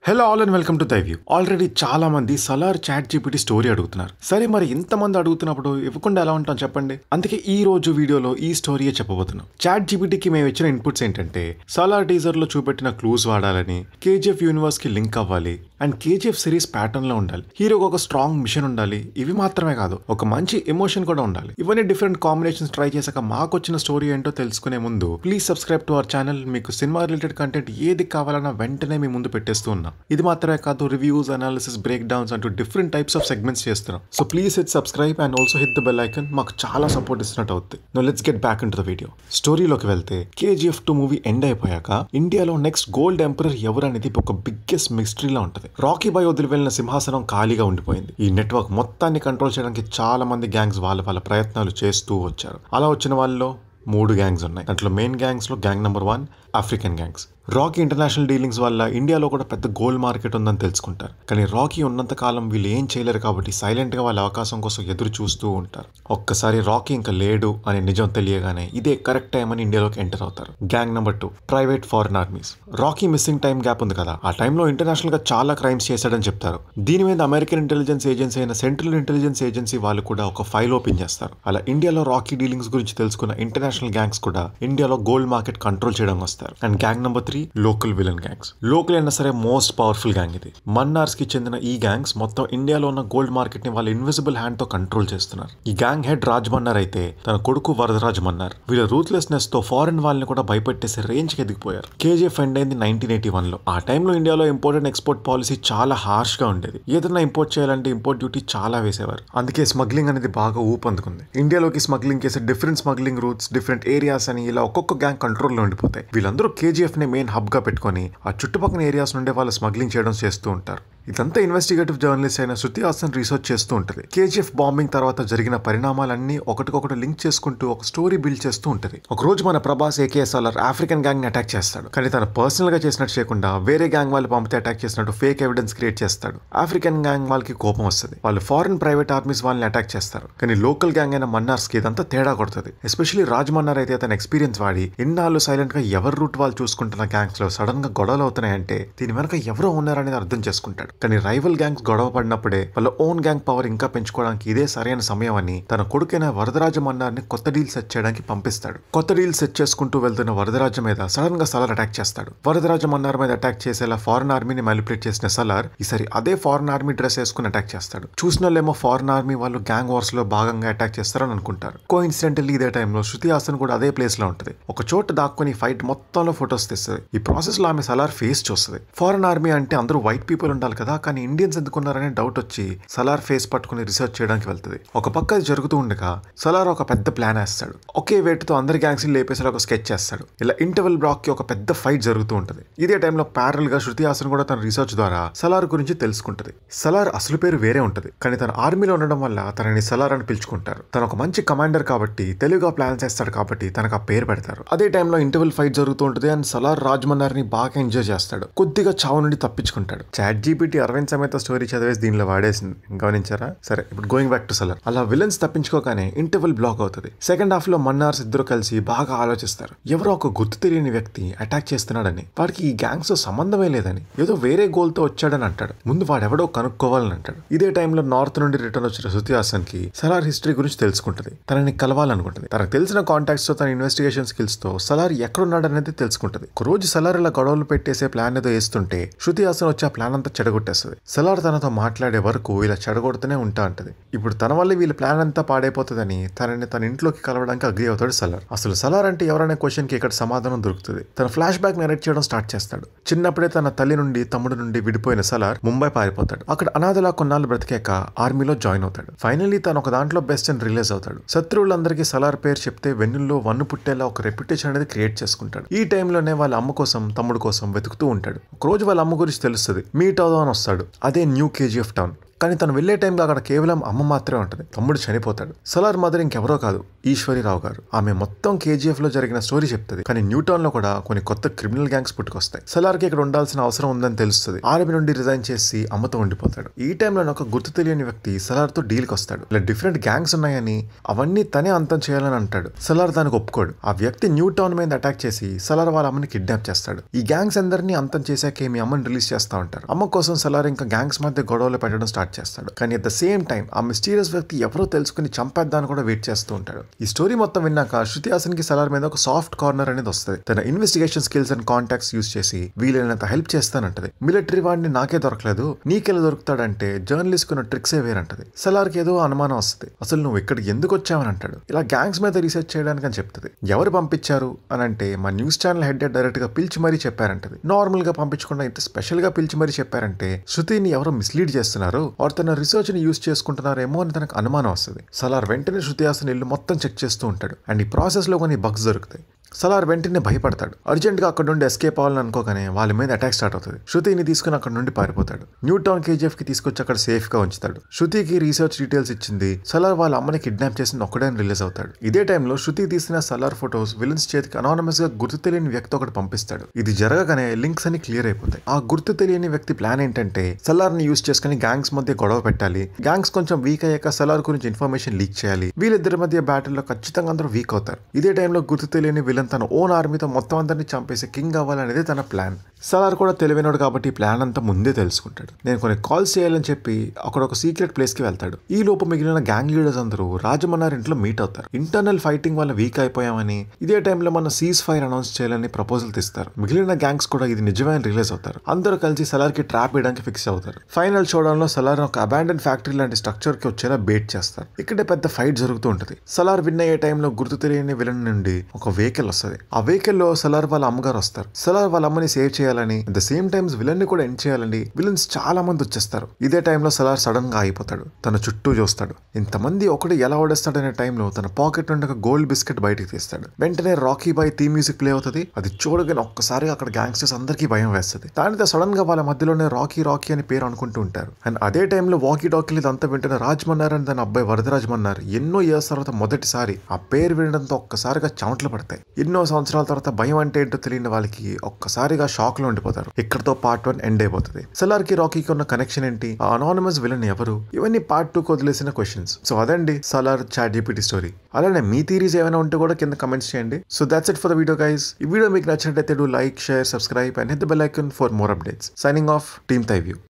hello all and welcome to Thai View already చాలా మంది Salaar chat GPT story అడుగుతున్నారు సరే మరి ఇంతమంది అడుగుతున్నప్పుడు ఇవ్వకుండా ఎలా ఉంటాం చెప్పండి అందుకే ఈ రోజు వీడియోలో ఈ స్టోరీయే చెప్పబోతున్నాం చాట్ జీపీటీకి మేము ఇచ్చిన ఇన్పుట్స్ ఏంటంటే సలార్ టీజర్ లో చూపెట్టిన క్లూస్ వాడాలని కేజీఎఫ్ యూనివర్స్ కి లింక్ అవ్వాలి అండ్ కేజీఎఫ్ సిరీస్ ప్యాటర్న్ లో ఉండాలి హీరోకి ఒక స్ట్రాంగ్ మిషన్ ఉండాలి ఇవి మాత్రమే కాదు ఒక మంచి ఎమోషన్ కూడా ఉండాలి ఇవన్నీ డిఫరెంట్ కాంబినేషన్స్ ట్రై చేశాక మాకు వచ్చిన స్టోరీ ఏంటో తెలుసుకునే ముందు please subscribe to our channel మీకు సినిమా రిలేటెడ్ కంటెంట్ ఏది కావాలన్నా వెంటనే మీ ముందు పెట్టేస్తూ ఉన్నాం ఇది మాత్రమే కాదు రివ్యూస్ అనాలిసిస్ బ్రేక్ డౌన్స్ అంటూ డిఫరెంట్ టైప్స్ ఆఫ్ సెగ్మెంట్స్ చేస్తున్నాం so please hit subscribe and also hit the bell icon మాకు చాలా సపోర్ట్ ఇస్తున్నట్టు అవుతుంది no let's get back into the video స్టోరీలోకి వెళ్తే కేజీఎఫ్ టూ మూవీ ఎండ్ అయిపోయాక ఇండియాలో నెక్స్ట్ గోల్డ్ ఎంపరర్ ఎవరు అనేది ఒక బిగ్గెస్ట్ మిస్టరీలా ఉంటుంది రాకీ బాయ్ వదిలి వెళ్ళిన సింహాసనం ఖాళీగా ఉండిపోయింది ఈ నెట్వర్క్ మొత్తాన్ని కంట్రోల్ చేయడానికి చాలా మంది గ్యాంగ్స్ వాళ్ళ వాళ్ళ ప్రయత్నాలు చేస్తూ వచ్చారు అలా వచ్చిన వాళ్ళలో మూడు గ్యాంగ్స్ ఉన్నాయి దాంట్లో మెయిన్ గ్యాంగ్స్ లో gang number one African gangs Rocky international dealings వల్ల ఇండియాలో కూడా పెద్ద గోల్డ్ మార్కెట్ ఉందని తెలుసుకుంటారు కానీ రాకీ ఉన్నంత కాలం వీళ్ళు ఏం చేయలేరు కాబట్టి సైలెంట్ గా వాళ్ళ అవకాశం కోసం ఎదురు చూస్తూ ఉంటారు ఒక్కసారి రాకీ ఇంకా లేడు అనే నిజం తెలియగానే ఇదే కరెక్ట్ టైం అని ఇండియాలోకి ఎంటర్ అవుతారు gang number two private foreign armies Rocky missing time gap ఉంది కదా ఆ టైంలో ఇంటర్నేషనల్ గా చాలా క్రైమ్స్ చేశాడని చెప్తారు దీని మీద అమెరికన్ ఇంటెలిజెన్స్ ఏజెన్సీ అయిన సెంట్రల్ ఇంటెలిజెన్స్ ఏజెన్సీ వాళ్ళు కూడా ఒక ఫైల్ ఓపెన్ చేస్తారు అలా ఇండియాలో రాకీ డీలింగ్స్ గురించి తెలుసుకున్న ఇంటర్నేషనల్ గ్యాంగ్స్ కూడా ఇండియాలో గోల్డ్ మార్కెట్ కంట్రోల్ చేయడం వస్తారు and gang number three local villain gangs local అయినా సరే మోస్ట్ పవర్ఫుల్ గ్యాంగ్ ఇది మన్నార్స్ కి చెందిన ఈ గ్యాంగ్స్ మొత్తం ఇండియాలో ఉన్న గోల్డ్ మార్కెట్ ని వాళ్ళ ఇన్విజిబుల్ హ్యాండ్ తో కంట్రోల్ చేస్తున్నారు ఈ గ్యాంగ్ హెడ్ రాజ్ మన్నార్ అయితే తన కొడుకు వరదరాజ్ మన్నార్ వీళ్ళ రూత్లెస్నెస్ తో ఫారెన్ వాళ్ళని కూడా భయపెట్టేసి రేంజ్ కి ఎదిగిపోయారు కేజీఎఫ్ ఎండ్ అయింది నైన్టీన్ ఎయిటీ వన్ లో ఆ టైంలో ఇండియాలో ఇంపోర్ట్ అండ్ ఎక్స్పోర్ట్ పాలసీ చాలా హార్ష్ గా ఉండేది ఏదైనా ఇంపోర్ట్ చేయాలంటే ఇంపోర్ట్ డ్యూటీ చాలా వేసేవారు అందుకే స్మగ్లింగ్ అనేది బాగా ఊపందుకుంది ఇండియాలోకి స్మగ్లింగ్ చేసే different smuggling routes different areas అని ఇలా ఒక్కొక్క గ్యాంగ్ కంట్రోల్లో ఉండిపోతాయి వీళ్ళందరూ కేజీఎఫ్ ని మెయిన్ హబ్ గా పెట్టుకొని ఆ చుట్టుపక్కల ఏరియాస్ నుండి వాళ్ళు స్మగ్లింగ్ చేయడం చేస్తూ ఉంటారు ఇదంతా ఇన్వెస్టిగేటివ్ జర్నలిస్ట్ అయిన శృతి హాసన్ రీసెర్చ్ చేస్తూ ఉంటుంది కేజీఎఫ్ బాంబింగ్ తర్వాత జరిగిన పరిణామాలన్నీ ఒకటికొకటి లింక్ చేసుకుంటూ ఒక స్టోరీ బిల్డ్ చేస్తూ ఉంటుంది ఒక రోజు మన ప్రభాస్ ఏకేఎస్ఆర్ ఆఫ్రికన్ గ్యాంగ్ ని అటాక్ చేస్తాడు కానీ తన పర్సనల్ గా చేసినట్టు చేయకుండా వేరే గ్యాంగ్ వాళ్ళు పంపితే అటాక్ చేసినట్టు ఫేక్ ఎవిడెన్స్ క్రియేట్ చేస్తాడు ఆఫ్రికన్ గ్యాంగ్ వాళ్ళకి కోపం వస్తుంది వాళ్ళు ఫారెన్ ప్రైవేట్ ఆర్మీస్ వాళ్ళని అటాక్ చేస్తారు కానీ లోకల్ గ్యాంగ్ అయిన మన్నార్స్ కి ఇదంతా తేడా కొడుతుంది ఎస్పెషల్లీ రాజ్ మన్నార్ అయితే తన ఎక్స్పీరియన్స్ వాడి ఇన్నాళ్ళు సైలెంట్ గా ఎవరి రూట్ వాళ్ళు చూసుకుంటున్న గ్యాంగ్స్ లో సడన్ గా గొడవలు అవుతున్నాయంటే దీని వెనక ఎవరో ఉన్నారనేది అర్థం చేసుకుంటాడు కానీ రైవల్ గ్యాంగ్స్ గొడవ పడినప్పుడే వాళ్ళ ఓన్ గ్యాంగ్ పవర్ ఇంకా పెంచుకోవడానికి ఇదే సరైన సమయం అని తన కొడుకైన వరదరాజ మన్నార్ని కొత్త డీల్ సెట్ చేయడానికి పంపిస్తాడు కొత్త డీల్ సెట్ చేసుకుంటూ వెళ్తున్న వరదరాజ మీద సడన్ గా సలార్ అటాక్ చేస్తాడు వరదరాజ మన్నార్ మీద అటాక్ చేసేలా ఫారెన్ ఆర్మీని మ్యాలిపులేట్ చేసిన సలార్ ఈసారి అదే ఫారెన్ ఆర్మీ డ్రెస్ వేసుకుని అటాక్ చేస్తాడు చూసిన వాళ్ళేమో ఫారెన్ ఆర్మీ వాళ్ళు గ్యాంగ్ వార్స్ లో భాగంగా అటాక్ చేస్తారని అనుకుంటారు కో ఇన్సిడెంటల్లీ ఇదే టైంలో శృతి హాసన్ కూడా అదే ప్లేస్ లో ఉంటుంది ఒక చోట దాక్కుని ఫైట్ మొత్తంలో ఫొటోస్ తెస్తుంది ఈ ప్రాసెస్ లో ఆమె సలార్ ఫేస్ చూస్తుంది ఫారెన్ ఆర్మీ అంటే అందరూ వైట్ పీపుల్ ఉండాలి కదా కానీ ఇండియన్స్ ఎందుకున్నారనే డౌట్ వచ్చి సలార్ ఫేస్ పట్టుకుని రీసెర్చ్ చేయడానికి వెళ్తుంది ఒక పక్క అది జరుగుతూ ఉండగా సలార్ ఒక పెద్ద ప్లాన్ వేస్తాడు ఒకే weight తో అందరి గ్యాంగ్స్ లేపేసి ఒక స్కెచ్ చేస్తాడు ఇలా ఇంటర్వెల్ బ్లాక్ కి ఒక పెద్ద ఫైట్ జరుగుతూ ఉంటుంది ఇదే టైంలో ప్యారల్ గా శృతి హాసన్ కూడా తన రీసెర్చ్ ద్వారా సలార్ గురించి తెలుసుకుంటది సలార్ అసలు పేరు వేరే ఉంటుంది కానీ తన ఆర్మీలో ఉండడం వల్ల తనని సలార్ అని పిలుచుకుంటారు తను ఒక మంచి కమాండర్ కాబట్టి తెలుగుగా ప్లాన్ చేస్తాడు కాబట్టి తనకు ఆ పేరు పెడతారు అదే టైంలో ఇంటర్వెల్ ఫైట్ జరుగుతూ ఉంటుంది అండ్ సలార్ రాజ్మన్నార్ ని బాగా ఎంజాయ్ చేస్తాడు కొద్దిగా చావు నుండి తప్పించుకుంటాడు చాట్ జీపీటీ అరవింద్ సమేత స్టోరీ చదివేసి దీనిలో వాడేసింది గమనించారా సరే ఇప్పుడు గోయింగ్ బ్యాక్ టు సలార్ అలా విలన్స్ తప్పించుకోగానే ఇంటర్వెల్ బ్లాక్ అవుతుంది సెకండ్ హాఫ్ లో మన్నార్స్ ఇద్దరు కలిసి బాగా ఆలోచిస్తారు ఎవరో ఒక గుర్తు తెలియని వ్యక్తి అటాక్ చేస్తున్నాడని వాడికి ఈ గ్యాంగ్స్ తో సంబంధమే లేదని ఏదో వేరే గోల్ తో వచ్చాడని అంటాడు ముందు వాడెవడో కనుక్కోవాలని అంటాడు ఇదే టైంలో నార్త్ నుండి రిటర్న్ వచ్చిన శృతి హాసన్ కి సలార్ హిస్టరీ గురించి తెలుసుకుంటది తనని కలవాలనుకుంటుంది తనకు తెలిసిన కాంటాక్ట్స్ తో తన ఇన్వెస్టిగేషన్ స్కిల్స్ తో సలార్ ఎక్కడున్నాడు అనేది తెలుసుకుంటది ఒక రోజు సలార్ ఇలా గొడవలు పెట్టేసే ప్లాన్ ఏదో వేస్తుంటే శృతి హాసన్ వచ్చి ఆ ప్లాన్ అంతా చెడగొట్టేస్తుంది సలార్ తనతో మాట్లాడే వరకు ఇలా చెడగొడుతూనే ఉంటా అంటది ఇప్పుడు తన వల్ల వీళ్ళ ప్లాన్ అంతా పాడైపోతుందని తనని తన ఇంట్లోకి కలవడానికి అగ్రి అవుతాడు సలార్ అసలు సలార్ అంటే ఎవరనే క్వశ్చన్ కి ఇక్కడ సమాధానం దొరుకుతుంది తన ఫ్లాష్ బ్యాక్ నెరేట్ చేయడం స్టార్ట్ చేస్తాడు చిన్నప్పుడే తన తల్లి నుండి తమ్ముడు నుండి విడిపోయిన సలార్ ముంబై పారిపోతాడు అక్కడ అనాథలా కొన్నాళ్ళు బ్రతికాక ఆర్మీలో జాయిన్ అవుతాడు ఫైనల్లీ తను ఒక దాంట్లో బెస్ట్ అని రిలీజ్ అవుతాడు శత్రువులందరికీ సలార్ పేరు చెప్తే వెన్నుల్లో వన్ను పుట్టేలా ఒక రెప్యుటేషన్ అనేది క్రియేట్ చేసుకుంటాడు ఈ టైంలోనే వాళ్ళ అమ్మ కోసం తమ్ముడు కోసం వెతుకుతూ ఉంటాడు ఒక రోజు వాళ్ళ అమ్మ గురించి తెలుస్తుంది మీట్ అవుదాం అని వస్తాడు అదే న్యూ కేజీఎఫ్ టౌన్ కానీ తను వెళ్లే టైంలో అక్కడ కేవలం అమ్మ మాత్రమే ఉంటుంది తమ్ముడు చనిపోతాడు సలార్ మదర్ ఇంకెవరో కాదు ఈశ్వరిరావు గారు ఆమె మొత్తం కేజీఎఫ్ లో జరిగిన స్టోరీ చెప్తుంది కానీ న్యూటౌన్ లో కూడా కొన్ని కొత్త క్రిమినల్ గ్యాంగ్స్ పుట్టుకొస్తాయి సలార్ కి ఇక్కడ ఉండాల్సిన అవసరం ఉందని తెలుస్తుంది ఆర్మీ నుండి రిజైన్ చేసి అమ్మతో ఉండిపోతాడు ఈ టైంలో ఒక గుర్తు తెలియని వ్యక్తి సలార్ తో డీల్ కి వస్తాడు ఇలా డిఫరెంట్ గ్యాంగ్స్ ఉన్నాయని అవన్నీ తనే అంతం చేయాలని అంటాడు సలార్ దానికి ఒప్పుకోడు ఆ వ్యక్తి న్యూ టౌన్ మీద అటాక్ చేసి సలార్ వాళ్ళ అమ్మని కిడ్నాప్ చేస్తాడు ఈ గ్యాంగ్స్ అందరినీ అంతం చేశాకే మీ అమ్మని రిలీజ్ చేస్తా ఉంటారు అమ్మ కోసం సలార్ ఇంకా గ్యాంగ్స్ మధ్య గొడవలు పెట్టడం స్టార్ట్ చేస్తాడు కానీ అట్ ద సేమ్ టైం ఆ మిస్టీరియస్ వ్యక్తి ఎవరో తెలుసుకుని చంపేద్దాన్ని కూడా వెయిట్ చేస్తూ ఉంటాడు ఈ స్టోరీ మొత్తం విన్నాక శృతి హాసన్ కి సలార్ మీద ఒక సాఫ్ట్ కార్నర్ అనేది వస్తుంది తన investigation skills and contacts use చేసి వీలైనంత హెల్ప్ చేస్తానంటది మిలిటరీ వాడిని నాకే దొరకలేదు నీకెలా దొరుకుతాడంటే జర్నలిస్ట్ కున్న ట్రిక్సే వేరంటది సలార్ కి ఏదో అనుమానం వస్తుంది అసలు నువ్వు ఇక్కడికి ఎందుకు వచ్చావని అంటాడు ఇలా గ్యాంగ్స్ మీద రీసెర్చ్ చేయడానికి అని చెప్తుంది ఎవరు పంపించారు అని అంటే మా న్యూస్ ఛానల్ హెడ్ డైరెక్ట్ గా పిలిచి మరీ చెప్పారంటది నార్మల్ గా పంపించకుండా ఇంత స్పెషల్ గా పిలిచి మరీ చెప్పారంటే శృతిని ఎవరో మిస్లీడ్ చేస్తున్నారు ఆర్ తన రీసెర్చ్ ని యూస్ చేసుకుంటున్నారేమో అని తనకు అనుమానం వస్తుంది సలార్ వెంటనే శృతి హాసన్ ఇల్లు మొత్తం చెక్ చేస్తూ ఉంటాడు అండ్ ఈ ప్రాసెస్ లో కొన్ని బగ్స్ దొరుకుతాయి సలార్ వెంటనే భయపడతాడు అర్జెంట్ గా అక్కడ నుండి ఎస్కేప్ అవ్వాలని అనుకోగానే వాళ్ళ మీద అటాక్ స్టార్ట్ అవుతుంది శృతిని తీసుకుని అక్కడ నుండి పారిపోతాడు న్యూ టౌన్ కేజీఎఫ్ కి తీసుకొచ్చి అక్కడ సేఫ్ గా ఉంచుతాడు శృతికి రీసెర్చ్ డీటెయిల్స్ ఇచ్చింది సలార్ వాళ్ళ అమ్మని కిడ్నాప్ చేసిన ఒక్కడే రిలీజ్ అవుతాడు ఇదే టైంలో శృతి తీసిన సలార్ ఫొటోస్ విలన్స్ చేతికి అనానమస్ గా గుర్తు తెలియని వ్యక్తి ఒకటి పంపిస్తాడు ఇది జరగగానే లింక్స్ అని క్లియర్ అయిపోతాయి ఆ గుర్తు తెలియని వ్యక్తి ప్లాన్ ఏంటంటే సలార్ ని యూస్ చేసుకుని గ్యాంగ్స్ మధ్య గొడవ పెట్టాలి గ్యాంగ్స్ కొంచెం వీక్ అయ్యాక సలార్ గురించి ఇన్ఫర్మేషన్ లీక్ చేయాలి వీళ్ళిద్దరి మధ్య బ్యాటిల్ లో ఖచ్చితంగా అందరూ వీక్ అవుతారు ఇదే టైంలో గుర్తు తెలియని విలన్ తన ఓన్ ఆర్మీతో మొత్తం అందరినీ చంపేసి కింగ్ అవ్వాలనేది తన ప్లాన్ సలార్ కూడా తెలివైనడు కాబట్టి ఈ ప్లాన్ అంతా ముందే తెలుసుకుంటాడు నేను కొన్ని కాల్స్ చేయాలని చెప్పి అక్కడ ఒక సీక్రెట్ ప్లేస్ కి వెళ్తాడు ఈ లోపు మిగిలిన గ్యాంగ్ లీడర్స్ అందరూ రాజమన్నార్ ఇంట్లో మీట్ అవుతారు ఇంటర్నల్ ఫైటింగ్ వల్ల వీక్ అయిపోయామని ఇదే టైంలో మన సీజ్ ఫైర్ అనౌన్స్ చేయాలని ప్రపోజల్ తీస్తారు మిగిలిన గ్యాంగ్స్ కూడా ఇది నిజమే అని రిలీజ్ అవుతారు అందరూ కలిసి సలార్ కి ట్రాప్ వేయడానికి ఫిక్స్ అవుతారు ఫైనల్ చూడడంలో సలార్ ఒక అబాండన్ ఫ్యాక్టరీ లాంటి స్ట్రక్చర్ కి వచ్చేలా బేట్ చేస్తారు ఇక్కడే పెద్ద ఫైట్ జరుగుతూ ఉంటుంది సలార్ విన్ అయ్యే టైంలో గుర్తు తెలియని విలన్ నుండి ఒక వెహికల్ వస్తుంది ఆ వెహికల్ లో సలార్ వాళ్ళ అమ్మగారు వస్తారు సలార్ వాళ్ళ అమ్మని సేవ్ చేయాలని at the same times villain ని కూడా ఎండ్ చేయాలని విలన్స్ చాలా మంది వచ్చేస్తారు ఇదే టైంలో సలార్ సడన్ గా ఆగిపోతాడు తన చుట్టూ చూస్తాడు ఇంతమంది ఒకటి ఎలా ఓడేస్తాడనే టైంలో తన పాకెట్ నుండి ఒక గోల్డ్ బిస్కెట్ బయటికి తీస్తాడు వెంటనే Rocky boy theme music play అవుతుంది అది చూడగానే ఒక్కసారిగా అక్కడ గ్యాంగ్స్టర్స్ అందరికీ భయం వేస్తుంది దానితో సడన్ గా వాళ్ళ మధ్యలోనే రాకీ రాకీ అని పేరు అనుకుంటూ ఉంటారు అండ్ అదే టైంలో వాకీ టాకీలు ఇదంతా వింటున్న రాజ్మన్నారు అని తన అబ్బాయి వరదరాజ్ మన్నారు ఎన్నో ఇయర్స్ తర్వాత మొదటిసారి ఆ పేరు వినడంతో ఒక్కసారిగా చెమటలు పడతాయి ఎన్నో సంవత్సరాల తర్వాత భయం అంటే ఏంటో తెలియని వాళ్ళకి ఒక్కసారిగా షాక్ లో ఉండిపోతారు ఇక్కడతో పార్ట్ వన్ ఎండ్ అయిపోతుంది సలార్ కి రాకీకి ఉన్న కనెక్షన్ ఏంటి ఆ అనానమస్ విలన్ ఎవరు ఇవన్నీ పార్ట్ టూ వదిలేసిన క్వశ్చన్స్ సో అదండి సలార్ చాట్ జీపీటీ స్టోరీ అలానే మీ థీరీస్ ఏమైనా ఉంటే కూడా కింద కమెంట్స్ చేయండి so that's it for the video guys ఈ వీడియో మీకు నచ్చినట్లయితే do like share subscribe and hit the bell icon for more updates signing off team Thai view